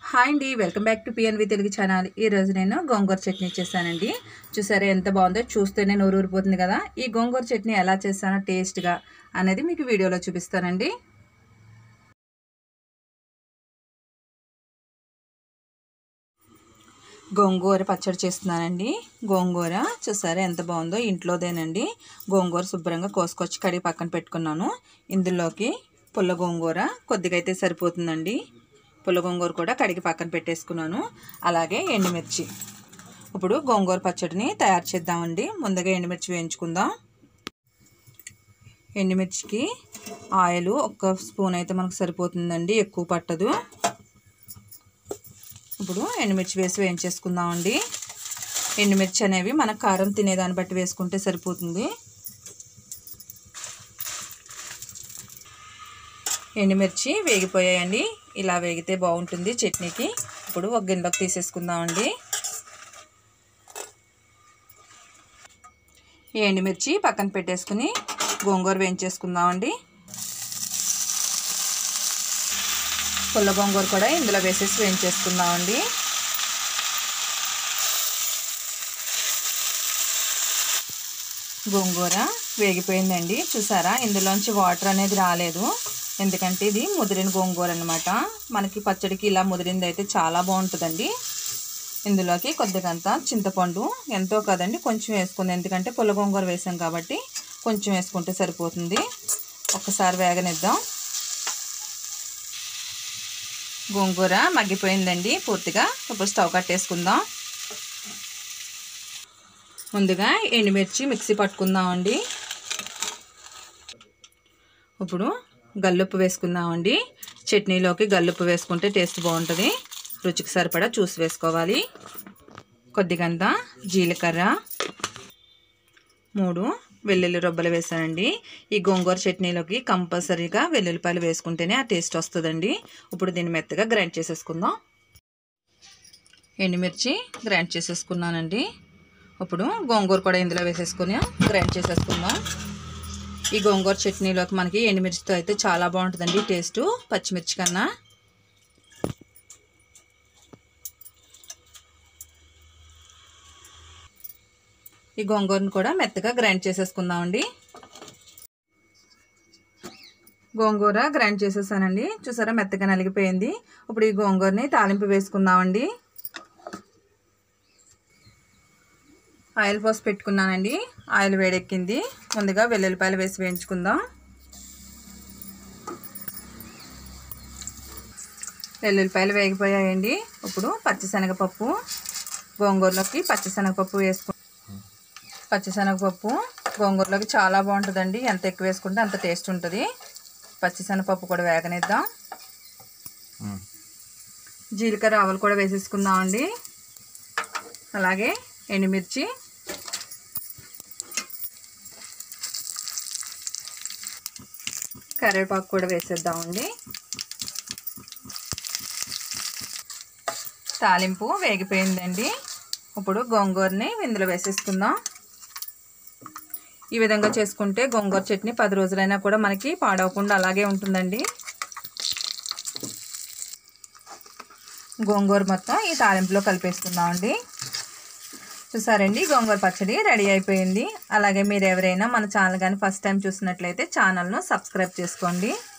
hi అండి welcome back to PNV Telugu channel ఈ రోజు నేను గోంగూర చట్నీ చేశానండి చూసారా ఎంత బాగుందో చూస్తేనే నోరు ఊరిపోతుంది కదా ఈ గోంగూర చట్నీ ఎలా చేస్తానో టేస్ట్గా అనేది మీకు వీడియోలో చూపిస్తానండి గోంగూర పచ్చడి చేస్తున్నానండి గోంగూర చూసారా ఎంత బాగుందో ఇంట్లోదేనండి గోంగూర శుభ్రంగా కోసుకొచ్చి కడిగి పక్కన పెట్టుకున్నాను ఇందులోకి పుల్ల గోంగూర కొద్దిగా అయితే సరిపోతుందండి పుల్ల గోంగూర కూడా కడిగి పక్కన పెట్టేసుకున్నాను అలాగే ఎండుమిర్చి ఇప్పుడు గోంగూర పచ్చడిని తయారు చేద్దామండి ముందుగా ఎండుమిర్చి వేయించుకుందాం ఎండుమిర్చికి ఆయిల్ ఒక్క స్పూన్ అయితే మనకు సరిపోతుందండి ఎక్కువ పట్టదు ఇప్పుడు ఎండుమిర్చి వేసి వేయించేసుకుందామండి ఎండుమిర్చి అనేవి మన కారం తినేదాన్ని బట్టి వేసుకుంటే సరిపోతుంది ఎండుమిర్చి వేగిపోయాయండి ఇలా వేగితే బాగుంటుంది చట్నీకి ఇప్పుడు ఒక గిన్నెలోకి తీసేసుకుందామండి ఈ ఎండుమిర్చి పక్కన పెట్టేసుకుని గోంగూర వేయించేసుకుందామండి పుల్ల గోంగూర కూడా ఇందులో వేసేసి వేయించేసుకుందామండి గోంగూర వేగిపోయిందండి చూసారా ఇందులోంచి వాటర్ అనేది రాలేదు ఎందుకంటే ఇది ముదిరిన గోంగూర అనమాట మనకి పచ్చడికి ఇలా ముదిరింది అయితే చాలా బాగుంటుందండి ఇందులోకి కొద్దిగంత చింతపండు ఎంతో కదండి కొంచెం వేసుకుంది ఎందుకంటే పుల్ల గోంగూర వేసాం కాబట్టి కొంచెం వేసుకుంటే సరిపోతుంది ఒకసారి వేగనిద్దాం గోంగూర మగ్గిపోయిందండి పూర్తిగా ఇప్పుడు స్టవ్ కట్టేసుకుందాం ముందుగా ఎండుమిర్చి మిక్సీ పట్టుకుందామండి ఇప్పుడు గల్లుప్పు వేసుకుందామండి చట్నీలోకి గల్లుప్పు వేసుకుంటే టేస్ట్ బాగుంటుంది రుచికి సరిపడా చూసి వేసుకోవాలి కొద్దిగంత జీలకర్ర మూడు వెల్లుల్లి రొబ్బలు వేసానండి ఈ గోంగూర చట్నీలోకి కంపల్సరీగా వెల్లుల్లిపాయలు వేసుకుంటేనే ఆ టేస్ట్ వస్తుందండి ఇప్పుడు దీన్ని మెత్తగా గ్రైండ్ చేసేసుకుందాం ఎండుమిర్చి గ్రైండ్ చేసేసుకున్నానండి ఇప్పుడు గోంగూర కూడా ఇందులో వేసేసుకుని గ్రైండ్ చేసేసుకుందాం ఈ గోంగూర చట్నీలోకి మనకి ఎండుమిర్చితో అయితే చాలా బాగుంటుందండి టేస్ట్ పచ్చిమిర్చి కన్నా ఈ గోంగూరను కూడా మెత్తగా గ్రైండ్ చేసేసుకుందామండి గోంగూర గ్రైండ్ చేసేసానండి చూసారా మెత్తగా నలిగిపోయింది ఇప్పుడు ఈ గోంగూరని తాలింపు వేసుకుందామండి ఆయిల్ పోసి పెట్టుకున్నానండి ఆయిల్ వేడెక్కింది ముందుగా వెల్లుల్లిపాయలు వేసి వేయించుకుందాం వెల్లుల్లిపాయలు వేగిపోయాయండి ఇప్పుడు పచ్చిశనగపప్పు గోంగూరలోకి పచ్చిశనగపప్పు వేసుకు పచ్చిశనగపప్పు గోంగూరలోకి చాలా బాగుంటుందండి ఎంత ఎక్కువ వేసుకుంటే అంత టేస్ట్ ఉంటుంది పచ్చిశనగపప్పు కూడా వేగనిద్దాం జీలకర్ర ఆవులు కూడా వేసేసుకుందామండి అలాగే ఎండుమిర్చి కరివేపాకు కూడా వేసేద్దామండి తాలింపు వేగిపోయిందండి ఇప్పుడు గోంగూరని ఇందులో వేసేసుకుందాం ఈ విధంగా చేసుకుంటే గోంగూర చట్నీ పది రోజులైనా కూడా మనకి పాడవకుండా అలాగే ఉంటుందండి గోంగూర మొత్తం ఈ తాలింపులో కలిపేసుకుందామండి చూసారండి గోంగూర పచ్చడి రెడీ అయిపోయింది అలాగే మీరు ఎవరైనా మన ఛానల్ కానీ ఫస్ట్ టైం చూసినట్లయితే ఛానల్ను సబ్స్క్రైబ్ చేసుకోండి